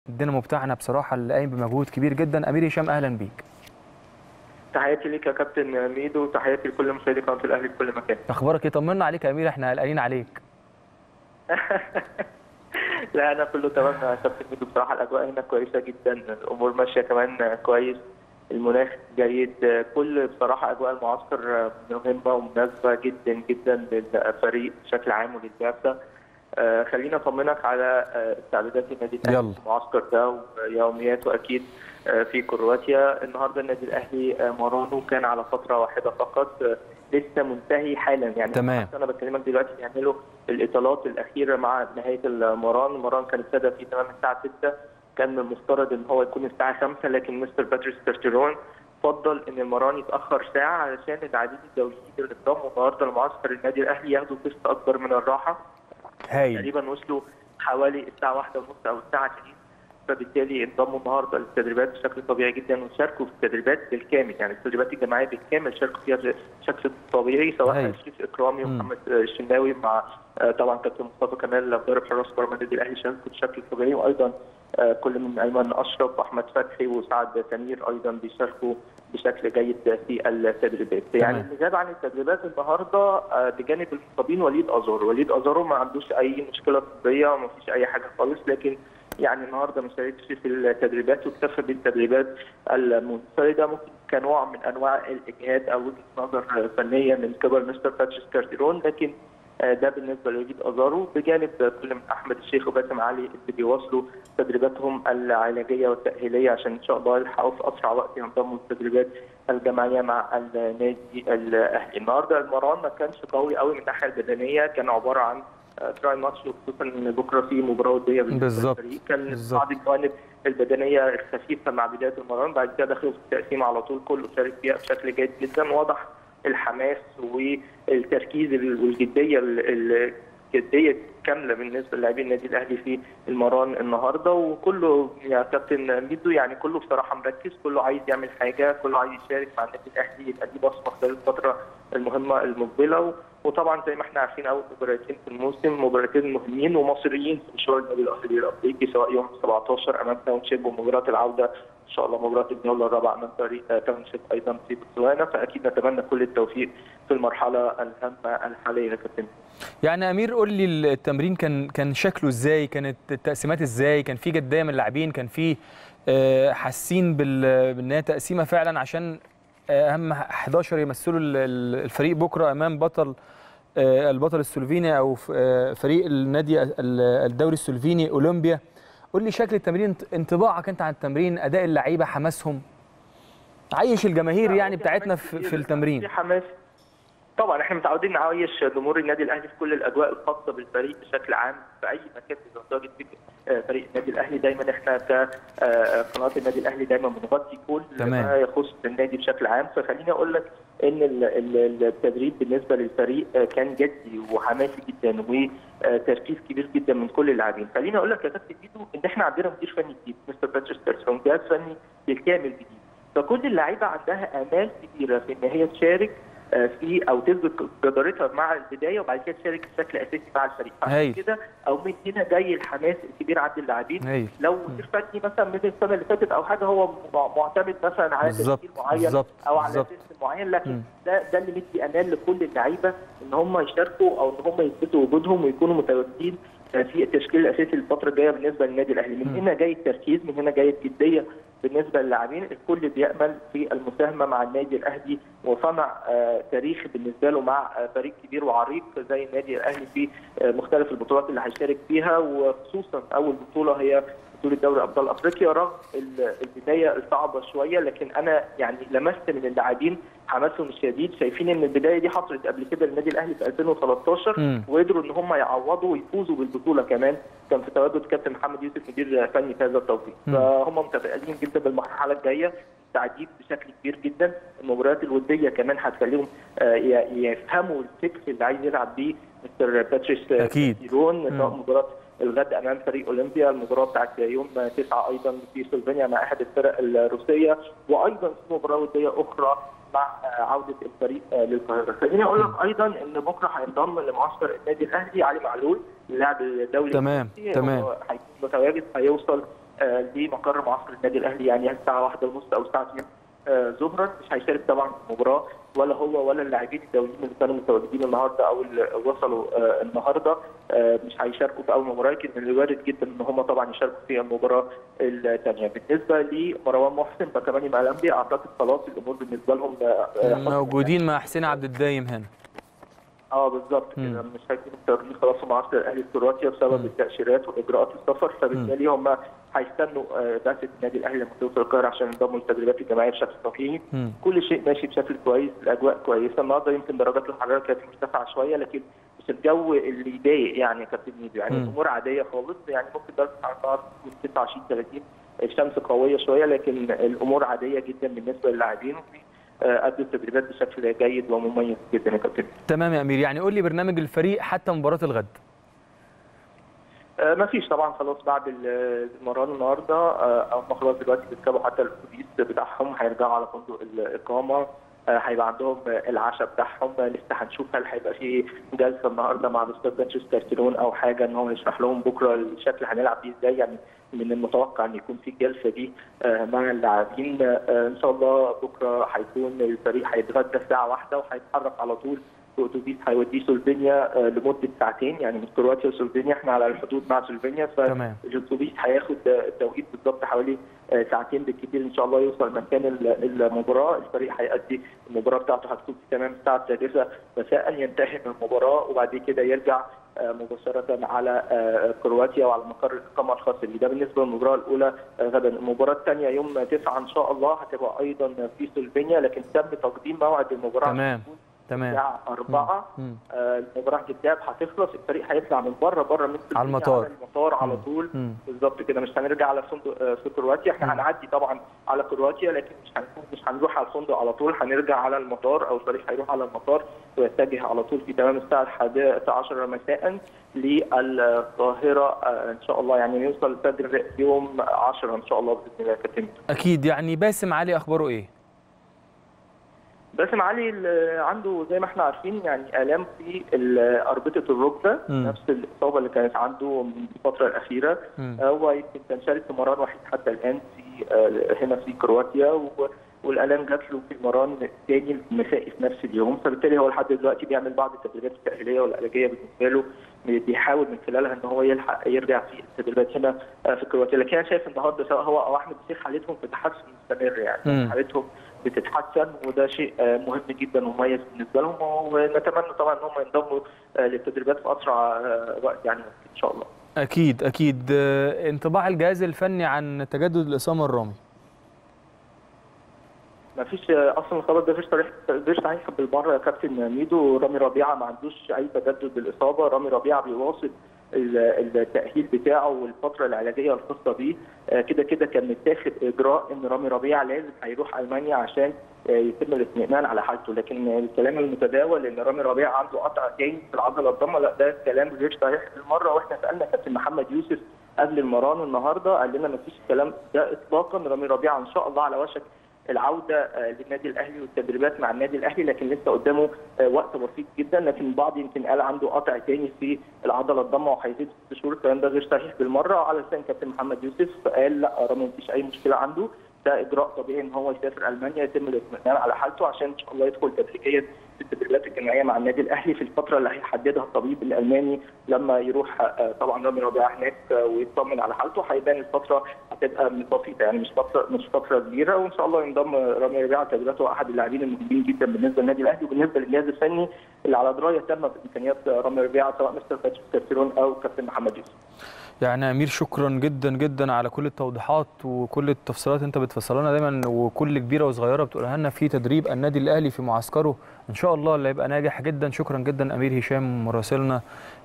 الدينامو بتاعنا بصراحه اللي قايم بمجهود كبير جدا امير هشام اهلا بيك تحياتي ليك يا كابتن ميدو وتحياتي لكل مشاهدي قناه الاهلي في كل مكان اخبارك ايه طمنا عليك يا امير احنا قلقانين عليك لا انا كله تمام يا كابتن ميدو بصراحه الاجواء هنا كويسه جدا الامور ماشيه كمان كويس المناخ جيد كل بصراحه اجواء المعسكر مهمه ومناسبه جدا جدا للفريق بشكل عام وللبعثه آه، خلينا اطمنك على آه، استعدادات النادي الاهلي يلا. في المعسكر ده ويومياته اكيد آه، في كرواتيا النهارده النادي الاهلي آه، مرانه كان على فتره واحده فقط آه، لسه منتهي حالا يعني تمام. حتى انا بكلمك دلوقتي بيعملوا الاطالات الاخيره مع نهايه المران المران كان ابتدى في تمام الساعه 6 كان المفترض ان هو يكون الساعه 5 لكن مستر باتريس كارتيرون فضل ان المران يتاخر ساعه علشان اللاعبين الدوليين اللي انضموا النهارده لمعسكر النادي الاهلي ياخدوا قسط اكبر من الراحه هايل تقريبا وصلوا حوالي الساعه واحدة ونص او الساعه 2 فبالتالي انضموا النهارده للتدريبات بشكل طبيعي جدا وشاركوا في التدريبات بالكامل يعني التدريبات الجماعيه بالكامل شاركوا فيها بشكل طبيعي سواء هايل. شريف اكرامي مم. ومحمد الشناوي مع آه، طبعا كابتن مصطفى كمال مدرب حراس مرمى النادي الاهلي شاركوا بشكل طبيعي وايضا آه، كل من ايمن اشرف واحمد فتحي وسعد سمير ايضا بيشاركوا بشكل جيد في التدريبات يعني تمام. اللي غاب عن التدريبات النهارده آه، بجانب المصابين وليد ازارو وليد ازارو ما عندوش اي مشكله طبيه وما فيش اي حاجه خالص لكن يعني النهارده ما شاركش في التدريبات واكتفى بالتدريبات المنفرده ممكن كنوع من انواع الاجهاد او وجهه نظر فنيه من قبل مستر باتريس كارتيرون لكن آه، ده بالنسبه لوليد ازارو بجانب كل من احمد الشيخ وباسم علي اللي بيواصلوا تدريباتهم العلاجيه والتاهيليه عشان ان شاء الله يلحقوا في اسرع وقت ينضموا للتدريبات الجماعيه مع النادي الاهلي. النهارده المران ما كانش قوي قوي من الناحيه البدنيه كان عباره عن آه، تراي ماتش وخصوصا ان بكره في مباراه وديه بالنسبة بالظبط. للفريق. كان بالظبط. بعض الجوانب البدنيه الخفيفه مع بدايه المران بعد كده دخلوا في التقسيم على طول كله شارك فيها بشكل جيد جدا واضح الحماس والتركيز والجديه ال- الجديه كامله بالنسبه للاعبين النادي الاهلي في المران النهارده وكله يا كابتن ميدو يعني كله بصراحه مركز كله عايز يعمل حاجه كله عايز يشارك مع النادي الاهلي يبقى ليه بصمه خلال الفتره المهمه المقبله و- وطبعا زي ما احنا عارفين اول مباراتين في الموسم مباراتين مهمين ومصريين في مشوار النادي الاهلي الافريقي سواء يوم 17 امام تاونشيب ومباراه العوده ان شاء الله مباراه الجوله الرابعه امام فريق تاونشيب ايضا في بوتسوانا فاكيد نتمنى كل التوفيق في المرحله الهامه الحاليه يا كابتن يعني امير قول لي التمرين كان كان شكله ازاي كانت التقسيمات ازاي كان في جديه من اللاعبين كان في آه، حاسين بال- بان هي تقسيمه فعلا عشان آه، اهم 11 يمثلوا ال- ال- الفريق بكره امام بطل آه، البطل السلوفيني او ف- آه، فريق النادي ال- الدوري السلوفيني اولمبيا قول لي شكل التمرين انت- انطباعك انت عن التمرين اداء اللعيبه حماسهم عيش الجماهير يعني في بتاعتنا حماس في, كتير. في التمرين في حماس طبعا احنا متعودين نعيش جمهور النادي الاهلي في كل الاجواء الخاصه بالفريق بشكل عام في اي مكان بيتواجد فيه آه، فريق النادي الاهلي دايما احنا كقناه النادي الاهلي دايما بنغطي كل تمام. ما يخص النادي بشكل عام فخليني اقول لك ان ال- ال- التدريب بالنسبه للفريق آه، كان جدي وحماسي جدا وتركيز كبير جدا من كل اللاعبين خليني اقول لك يا كابتن بيدو ان احنا عندنا مدير فني جديد مستر باتريس كارسون جهاز فني بالكامل جديد فكل اللعيبه عندها امال كبيره في ان هي تشارك آه، في او تثبت جدارتها مع البدايه وبعد كده تشارك بشكل اساسي مع الفريق هايل. عشان كده او من هنا جاي الحماس الكبير عند اللاعبين هايل. لو مدير فني مثلا من السنه اللي فاتت او حاجه هو مع- معتمد مثلا على بالظبط، تشكيل معين بالظبط، او على بالظبط. سيستم معين لكن مم. ده ده اللي مدي امان لكل اللعيبه ان هم يشاركوا او ان هم يثبتوا وجودهم ويكونوا متواجدين في التشكيل الاساسي الفتره الجايه بالنسبه للنادي الاهلي من مم. هنا جاي التركيز من هنا جاي الجديه بالنسبه للاعبين الكل بيامل في المساهمه مع النادي الاهلي وصنع آه، تاريخ بالنسبه له مع آه، فريق كبير وعريق زي النادي الاهلي في آه، مختلف البطولات اللي هيشارك فيها وخصوصا اول بطوله هي بطوله دوري ابطال افريقيا رغم ال- البدايه الصعبه شويه لكن انا يعني لمست من اللاعبين حماسهم الشديد شايفين ان البدايه دي حصلت قبل كده للنادي الاهلي في 2013 مم. وقدروا ان هم يعوضوا ويفوزوا بالبطوله كمان كان في تواجد كابتن محمد يوسف مدير فني في هذا التوقيت مم. فهم متفائلين جدا بالمرحله الجايه تعديل بشكل كبير جدا المباريات الوديه كمان هتخليهم آه، ي- يفهموا الفكر اللي عايز يلعب بيه مستر باتريس أكيد. كيرون مم. سواء مباراه الغد امام فريق اولمبيا المباراه بتاعت يوم 9 ايضا في سلوفينيا مع احد الفرق الروسيه وايضا في مباراه وديه اخرى مع آه، عوده الفريق آه، للقاهره خليني اقول لك ايضا ان بكره هينضم لمعسكر النادي الاهلي علي معلول اللاعب الدولي تمام، الفرنسي. تمام. هو هيكون متواجد هيوصل آه، لمقر معسكر النادي الاهلي يعني الساعه واحدة ونص او الساعه 2 آه، ظهرا مش هيشارك طبعا في المباراه ولا هو ولا اللاعبين الدوليين اللي كانوا متواجدين النهارده او اللي وصلوا آه، النهارده آه، مش هيشاركوا في اول مباراه لكن من الوارد جدا ان هم طبعا يشاركوا في المباراه الثانيه بالنسبه لمروان محسن فكمان مالامبي اعتقد خلاص الامور بالنسبه لهم آه، آه، موجودين مع حسين عبد الدايم هنا اه بالظبط مم. كده مش هيكونوا متواجدين خلاص في معسكر الاهلي في كرواتيا بسبب مم. التاشيرات واجراءات السفر فبالتالي هم هيستنوا آه، بعثه النادي الاهلي لما توصل القاهره عشان ينضموا للتدريبات الجماعيه بشكل طبيعي مم. كل شيء ماشي بشكل كويس الاجواء كويسه النهارده يمكن درجات الحراره كانت مرتفعه شويه لكن مش الجو اللي يضايق يعني يا كابتن ميدو يعني مم. الامور عاديه خالص يعني ممكن درجه الحراره تكون 29 30 الشمس قويه شويه لكن الامور عاديه جدا بالنسبه للاعبين آه، ادوا التدريبات بشكل جيد ومميز جدا يا كابتن تمام يا امير يعني قول لي برنامج الفريق حتى مباراه الغد ما فيش طبعا خلاص بعد ال- المران النهارده آه، هم خلاص دلوقتي بيركبوا حتى الاتوبيس بتاعهم هيرجعوا على فندق الاقامه آه، هيبقى عندهم آه، العشاء بتاعهم آه، لسه هنشوف هل هيبقى في جلسه النهارده مع الاستاذ مانشستر تيرون او حاجه ان هو يشرح لهم بكره الشكل هنلعب بيه ازاي يعني من المتوقع ان يكون في الجلسه دي آه، مع اللاعبين آه، ان شاء الله بكره هيكون الفريق هيتغدى الساعه واحدة وهيتحرك على طول في اتوبيس هيوديه سلوفينيا آه، لمده ساعتين يعني من كرواتيا وسلوفينيا احنا على الحدود مع سلوفينيا تمام. فالاتوبيس هياخد آه، التوقيت بالظبط حوالي آه، ساعتين بالكثير ان شاء الله يوصل مكان ال- المباراه الفريق هيأدي المباراه بتاعته هتكون في تمام الساعه السادسه مساء ينتهي من المباراه وبعد كده يرجع آه، مباشره على آه، كرواتيا وعلى مقر الاقامه الخاص بيه ده بالنسبه للمباراه الاولى آه، غدا المباراه الثانيه يوم 9 ان شاء الله هتبقى ايضا في سلوفينيا لكن تم تقديم موعد المباراه عشان تمام. تكون تمام الساعه 4 مم. آه، المباراه هتتلعب هتخلص الفريق هيطلع من بره بره من سلوفينيا المطار. على المطار على مم. طول مم. بالظبط كده مش هنرجع على فندق آه، في كرواتيا احنا مم. هنعدي طبعا على كرواتيا لكن مش هنكون مش هنروح على الفندق على طول هنرجع على المطار او الفريق هيروح على المطار ويتجه على طول في تمام الساعه الحادية عشر مساء للقاهره آه، ان شاء الله يعني نوصل الفجر يوم 10 ان شاء الله باذن الله يا كابتن اكيد يعني باسم علي اخباره ايه باسم علي ال- عنده زي ما احنا عارفين يعني الام في ال- اربطه الركبه مم. نفس الاصابه اللي كانت عنده من الفتره الاخيره مم. هو يمكن كان شارك في مران وحيد حتى الان في آه، هنا في كرواتيا و- والالام جات له في المران الثاني المسائي في نفس اليوم فبالتالي هو لحد دلوقتي بيعمل بعض التدريبات التاهيليه والعلاجيه بالنسبه له بيحاول من خلالها ان هو يلحق يرجع في التدريبات هنا آه، في كرواتيا لكن انا شايف النهارده سواء هو او احمد الشيخ حالتهم في تحسن مستمر يعني مم. حالتهم بتتحسن وده شيء آه، مهم جدا ومميز بالنسبه لهم ونتمنى طبعا ان هم ينضموا آه، للتدريبات في اسرع آه، وقت يعني ان شاء الله. اكيد اكيد آه، انطباع الجهاز الفني عن تجدد الاسامه الرامي ما فيش اصلا الخبر ده فيش صريح فيش صحيح بالمره يا كابتن ميدو رامي ربيعه ما عندوش اي تجدد بالاصابه رامي ربيعه بيواصل ال- التاهيل بتاعه والفتره العلاجيه الخاصه بيه آه، كده كده كان متاخد اجراء ان رامي ربيعه لازم هيروح المانيا عشان آه، يتم الاطمئنان على حالته لكن الكلام المتداول ان رامي ربيعه عنده قطع تاني في العضله الضمه لا ده كلام غير صحيح بالمره واحنا سالنا كابتن محمد يوسف قبل المران النهارده قال لنا ما فيش الكلام ده اطلاقا رامي ربيعه ان شاء الله على وشك العوده آه، للنادي الاهلي والتدريبات مع النادي الاهلي لكن لسه قدامه آه، وقت بسيط جدا لكن البعض يمكن قال عنده قطع تاني في العضله الضمه وهيزيد ست شهور الكلام ده غير صحيح بالمره على لسان كابتن محمد يوسف قال لا رامي مفيش اي مشكله عنده ده اجراء طبيعي ان هو يسافر المانيا يتم الاطمئنان على حالته عشان ان شاء الله يدخل تدريجيا في التدريبات الجماعيه مع النادي الاهلي في الفتره اللي هيحددها الطبيب الالماني لما يروح آه، طبعا رامي ربيعه هناك آه، ويطمن على حالته هيبان الفتره هتبقى بسيطه يعني مش فتره مش فتره كبيره وان شاء الله ينضم رامي ربيعه تدريباته احد اللاعبين المهمين جدا بالنسبه للنادي الاهلي وبالنسبه للجهاز الفني اللي على درايه تامه بامكانيات رامي ربيعه سواء مستر مانشستر تيرون او كابتن محمد يوسف يعني يا امير شكرا جدا جدا على كل التوضيحات وكل التفصيلات انت بتفصلها لنا دايما وكل كبيره وصغيره بتقولها لنا في تدريب النادي الاهلي في معسكره ان شاء الله اللي هيبقى ناجح جدا شكرا جدا امير هشام مراسلنا